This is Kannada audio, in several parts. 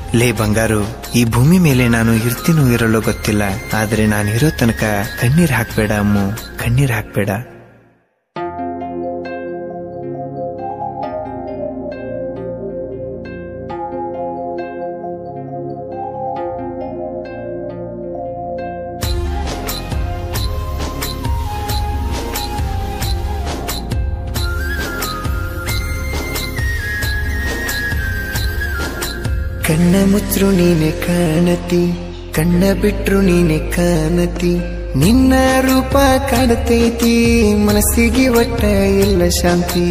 ಲೇ ಬಂಗಾರು ಈ ಭೂಮಿ ಮೇಲೆ ನಾನು ಇರ್ತೀನೋ ಇರಲು ಗೊತ್ತಿಲ್ಲ ಆದ್ರೆ ನಾನು ಇರೋ ತನಕ ಕಣ್ಣೀರ್ ಹಾಕ್ಬೇಡ ಅಮ್ಮು ಕಣ್ಣೀರ್ ಹಾಕ್ಬೇಡ ಕಣ್ಣ ಮುಚ್ರು ನೀನೆ ಕಾಣತಿ ಕಣ್ಣ ಬಿಟ್ರು ನೀನೆ ಕಾಣತಿ ನಿನ್ನ ರೂಪ ಕಾಣತೈತಿ ಮನಸ್ಸಿಗೆ ಒಟ್ಟ ಇಲ್ಲ ಶಾಂತಿ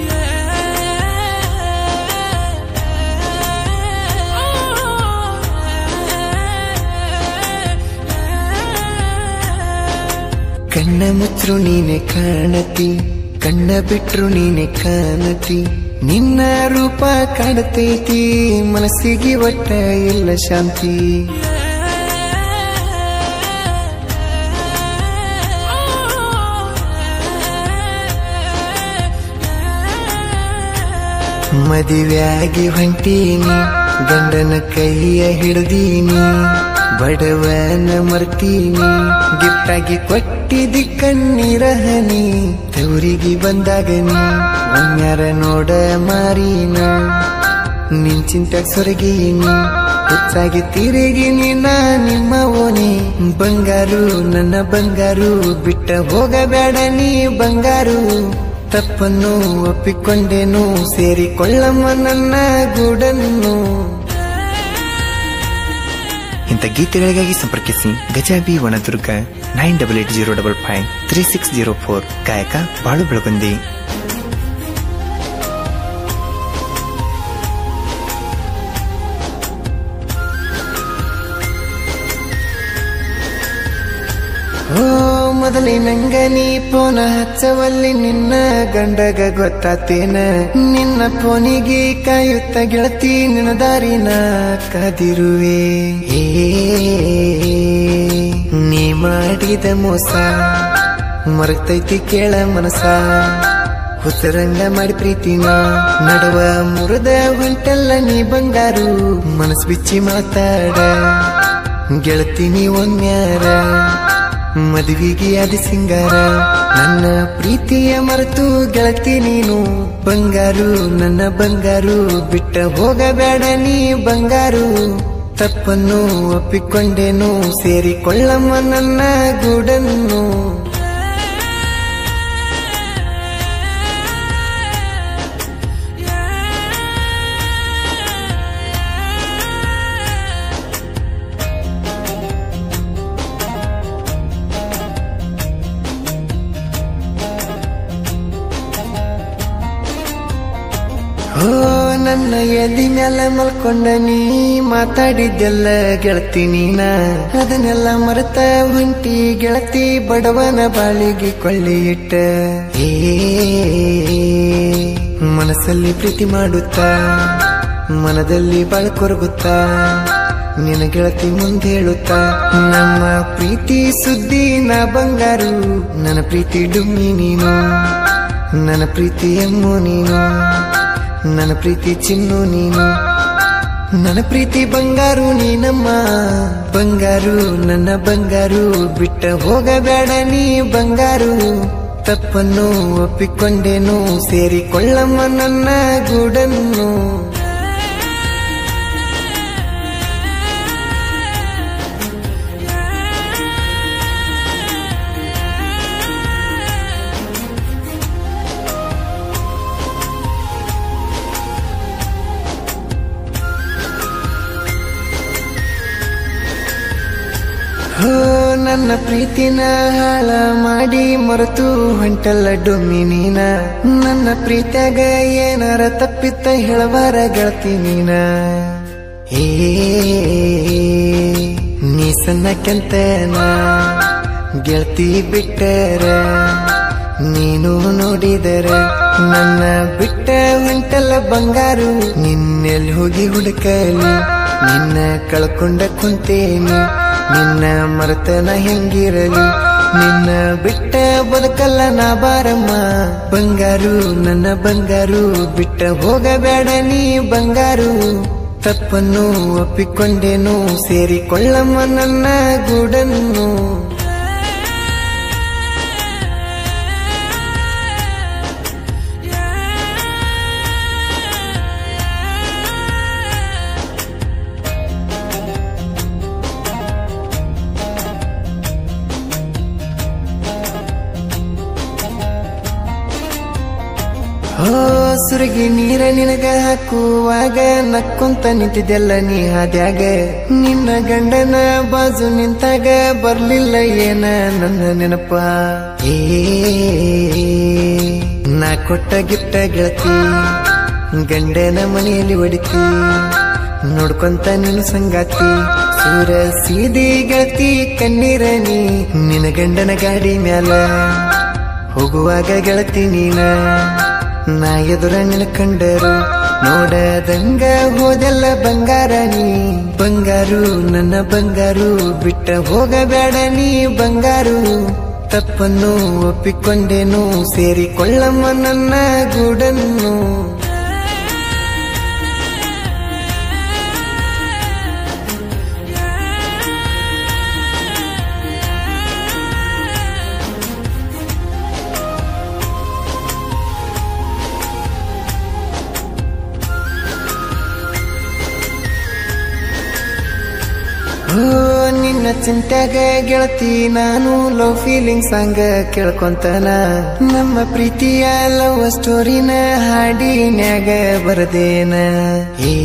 ಕಣ್ಣ ಮುಚ್ರು ನೀನೆ ಕಾಣತಿ ಕಣ್ಣ ಬಿಟ್ರು ನೀನೆ ಕಾಣತಿ ನಿನ್ನ ರೂಪ ಕಾಣತೈತಿ ಮನಸ್ಸಿಗೆ ಒಟ್ಟ ಇಲ್ಲ ಶಾಂತಿ ಮದುವೆಯಾಗಿ ಹೊಂಟೀನಿ ಗಂಡನ ಕೈಯ ಹಿಡ್ದೀನಿ ಬಡವನ ಮರ್ತೀನಿ ಗಿಫ್ಟ್ ಆಗಿ ಕೊಟ್ಟಿದ್ದಿ ಕಣ್ಣೀರ ಹನಿ ತವರಿಗೆ ಬಂದಾಗ ನೀ ಒಮ್ಯಾರ ನೋಡ ಮಾರೀನ ನಿನ್ ಚಿಂತ್ಯಾಗ ಸೊರಗೀನಿ ಹುಚ್ಚಾಗಿ ತಿರುಗಿನಿ ನಾ ನಿಮ್ಮ ಓನಿ ಬಂಗಾರು ನನ್ನ ಬಂಗಾರು ಬಿಟ್ಟ ಹೋಗಬೇಡ ನೀ ಬಂಗಾರು ತಪ್ಪನ್ನು ಒಪ್ಪಿಕೊಂಡೇನು ಸೇರಿಕೊಳ್ಳಮ್ಮ ನನ್ನ ಗೂಡನ್ನು ಇಂಥ ಗೀತೆಗಳಿಗಾಗಿ ಸಂಪರ್ಕಿಸಿ ಗಜಾಬಿ Vanadurga nine double eight zero double five three six zero four ಗಾಯಕ ಬಾಳು ಬೆಳಗುಂದಿ ಓ ಮೊದಲಿನಂಗ ನೀ ಫೋನ ಹಚ್ಚವಲ್ಲಿ ನಿನ್ನ ಗಂಡಗ ಗೊತ್ತಾತೇನ ನಿನ್ನ ಫೋನಿಗೆ ಕಾಯುತ್ತ ಗೆಳತಿ ನಿನ್ನ ದಾರಿನ ಕಾದಿರುವೆ ಏ ನೀ ಮಾಡಿದ ಮೋಸ ಮರತೈತಿ ಕೇಳ ಮನಸ ಹುಸರಂಗ ಮಾಡಿ ಪ್ರೀತಿನ ನಡುವ ಮುರಿದ ಹೊಂಟಲ್ಲ ನೀ ಬಂಗಾರು ಮನಸ್ ಬಿಚ್ಚಿ ಮಾತಾಡ ಗೆಳತಿ ನೀ ಒಮ್ಯಾರ ಮದುವೆಗೆ ಅದ ಸಿಂಗಾರ ನನ್ನ ಪ್ರೀತಿಯ ಮರೆತು ಗೆಳತಿ ನೀನು ಬಂಗಾರು ನನ್ನ ಬಂಗಾರು ಬಿಟ್ಟ ಹೋಗಬೇಡ ನೀ ಬಂಗಾರು ತಪ್ಪನ್ನು ಒಪ್ಪಿಕೊಂಡೇನು ಸೇರಿಕೊಳ್ಳಮ್ಮ ನನ್ನ ಗೂಡನ್ನು ಓ ನನ್ನ ಎದಿ ಮೇಲೆ ಮಲ್ಕೊಂಡ ನೀ ಮಾತಾಡಿದ್ದೆಲ್ಲ ಗೆಳತಿ ನೀನ ಅದನ್ನೆಲ್ಲ ಮರೆತ ಹೊಂಟಿ ಗೆಳತಿ ಬಡವನ ಬಾಳಿಗೆ ಕೊಳ್ಳಿ ಇಟ್ಟ ಏ ಮನಸ್ಸಲ್ಲಿ ಪ್ರೀತಿ ಮಾಡುತ್ತಾ ಮನದಲ್ಲಿ ಬಾಳ ಕೊರಗುತ್ತಾ ನಿನ್ನ ಗೆಳತಿ ಮುಂದೆ ಹೇಳುತ್ತಾ ನಮ್ಮ ಪ್ರೀತಿ ಸುದ್ದಿ ನಾ ಬಂಗಾರು ನನ್ನ ಪ್ರೀತಿ ಡುಮ್ಮಿ ನೀನು ನನ್ನ ಪ್ರೀತಿ ಎಮ್ಮು ನೀನು ನನ್ನ ಪ್ರೀತಿ ಚಿನ್ನು ನೀನು ನನ್ನ ಪ್ರೀತಿ ಬಂಗಾರು ನೀನಮ್ಮ ಬಂಗಾರು ನನ್ನ ಬಂಗಾರು ಬಿಟ್ಟ ಹೋಗಬೇಡ ನೀ ಬಂಗಾರು ತಪ್ಪನ್ನು ಒಪ್ಪಿಕೊಂಡೇನು ಸೇರಿಕೊಳ್ಳಮ್ಮ ನನ್ನ ಗೂಡನ್ನು ಹೋ ನನ್ನ ಪ್ರೀತಿನ ಹಾಳ ಮಾಡಿ ಮರೆತು ಹೊಂಟಲ್ಲ ಡೊಮ್ಮಿ ನೀನ ನನ್ನ ಪ್ರೀತ್ಯಾಗ ಏನಾರ ತಪ್ಪಿತ್ತ ಹೇಳಬಾರ ಗೆಳತಿ ನೀನ ಏ ನೀ ಸಣ್ಣ ಕೆಂತನ ಗೆಳತಿ ಬಿಟ್ಟರ ನೀನು ನೋಡಿದರ ನನ್ನ ಬಿಟ್ಟ ಹೊಂಟಲ್ಲ ಬಂಗಾರು ನಿನ್ನೆಲ್ಲಿ ಹೋಗಿ ಹುಡುಕಲಿ ನಿನ್ನ ಕಳ್ಕೊಂಡ ಕುಂತೇನಿ ನಿನ್ನ ಮರೆತನ ಹೆಂಗಿರಲಿ ನಿನ್ನ ಬಿಟ್ಟ ಬದುಕಲ್ಲ ನಾ ಬಾರಮ್ಮ ಬಂಗಾರು ನನ್ನ ಬಂಗಾರು ಬಿಟ್ಟ ಹೋಗಬೇಡ ನೀ ಬಂಗಾರು ತಪ್ಪನ್ನು ಒಪ್ಪಿಕೊಂಡೇನು ಸೇರಿಕೊಳ್ಳಮ್ಮ ನನ್ನ ಗೂಡನ್ನು ಹೋ ಸುರಗಿ ನೀರ ನಿನಗ ಹಾಕುವಾಗ ನಕ್ಕೊಂತ ನಿಂತಿದ್ದೆಲ್ಲ ನೀ ಹಾದ್ಯಾಗ ನಿನ್ನ ಗಂಡನ ಬಾಜು ನಿಂತಾಗ ಬರ್ಲಿಲ್ಲ ಏನ ನನ್ನ ನೆನಪ ಏ ನಾ ಕೊಟ್ಟ ಗಿಟ್ಟ ಗೆಳತಿ ಗಂಡನ ಮನೆಯಲ್ಲಿ ಹೊಡಿತಿ ನೋಡ್ಕೊಂತ ನಿನ್ನ ಸಂಗಾತಿ ಸೂರ ಸೀದಿ ಗೆಳತಿ ಕಣ್ಣೀರ ನೀ ನಿನ್ನ ಗಂಡನ ಗಾಡಿ ಮ್ಯಾಲ ಹೋಗುವಾಗ ಗೆಳತಿ ನೀನ ನಾ ಎದುರ ನಿನ ಕಂಡರು ನೋಡದಂಗ ಹೋದೆಲ್ಲ ಬಂಗಾರ ನೀ ಬಂಗಾರು ನನ್ನ ಬಂಗಾರು ಬಿಟ್ಟ ಹೋಗಬೇಡ ನೀ ಬಂಗಾರು ತಪ್ಪನ್ನು ಒಪ್ಪಿಕೊಂಡೇನು ಸೇರಿಕೊಳ್ಳಮ್ಮ ನನ್ನ ಗೂಡನ್ನು ಓ ನಿನ್ನ ಚಿಂತ್ಯಾಗ ಗೆಳತಿ ನಾನು ಲವ್ ಫೀಲಿಂಗ್ ಸಾಂಗ್ ಕೇಳ್ಕೊಂತನ ನಮ್ಮ ಪ್ರೀತಿಯ ಲವ್ ಸ್ಟೋರಿನ ಹಾಡಿನ್ಯಾಗ ಬರದೇನ ಏ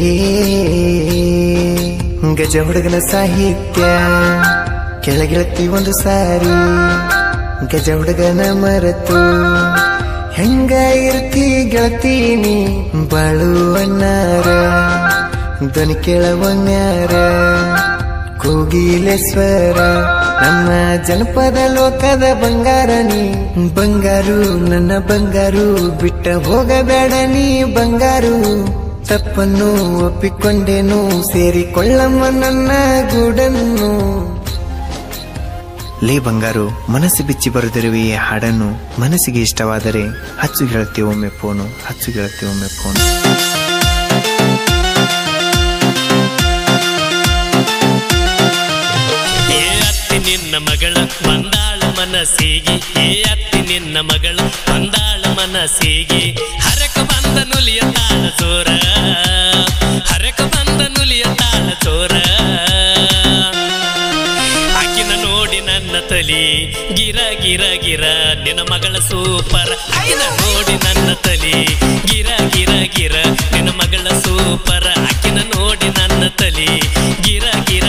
ಗಜ ಹುಡುಗನ ಸಾಹಿತ್ಯ ಕೆಳಗೆಳತಿ ಒಂದು ಸಾರಿ ಗಜ ಹುಡುಗನ ಮರೆತು ಹೆಂಗ ಇರ್ತಿ ಗೆಳತೀನಿ ಬಾಳು ಅಣ್ಣಾರ ಧ್ವನಿ ಕೇಳವನ್ಯಾರ ಕೋಗಿಲೇಶ್ವರ ನಮ್ಮ ಜನಪದ ಲೋಕದ ಬಂಗಾರ ನೀ ಬಂಗಾರು ನನ್ನ ಬಂಗಾರು ಬಿಟ್ಟ ಹೋಗಬೇಡ ನೀ ಬಂಗಾರು ತಪ್ಪನ್ನು ಒಪ್ಪಿಕೊಂಡೇನು ಸೇರಿಕೊಳ್ಳಮ್ಮ ನನ್ನ ಗೂಡನ್ನು ಲೇ ಬಂಗಾರು ಮನಸ್ಸು ಬಿಚ್ಚಿ ಬರೆದಿರುವ ಈ ಹಾಡನ್ನು ಮನಸ್ಸಿಗೆ ಇಷ್ಟವಾದರೆ ಹಚ್ಚು ಗೆಳತಿ ಒಮ್ಮೆ ಫೋನು ಹಚ್ಚು ಗೆಳತಿ ಒಮ್ಮೆ ಫೋನು ಏ ಅತ್ತಿ ನಿನ್ನ ಮಗಳ ಬಂದಾಳ ಮನಸ್ಸಿಗೆ ಏ ಅತ್ತಿ ನಿನ್ನ ಮಗಳ ಬಂದಾಳ ಮನಸ್ಸಿಗೆ ಹರಕ ಬಂದ ನುಲಿಯ ತಾಳ ಚೋರ ಹರಕ ಬಂದ ನುಲಿಯ ತಾಳ ಚೋರ ಆಕಿನ ನೋಡಿ ನನ್ನ ತಲಿ ಗಿರ ಗಿರ ಗಿರ ನಿನ್ನ ಮಗಳ ಸೂಪರ್ ಆಕಿನ ನೋಡಿ ನನ್ನ ತಲಿ ಗಿರ ಗಿರ ಗಿರ ನಿನ್ನ ಮಗಳ ಸೂಪರ್ ಆಕಿನ ನೋಡಿ ನನ್ನ ತಲಿ ಗಿರ ಗಿರ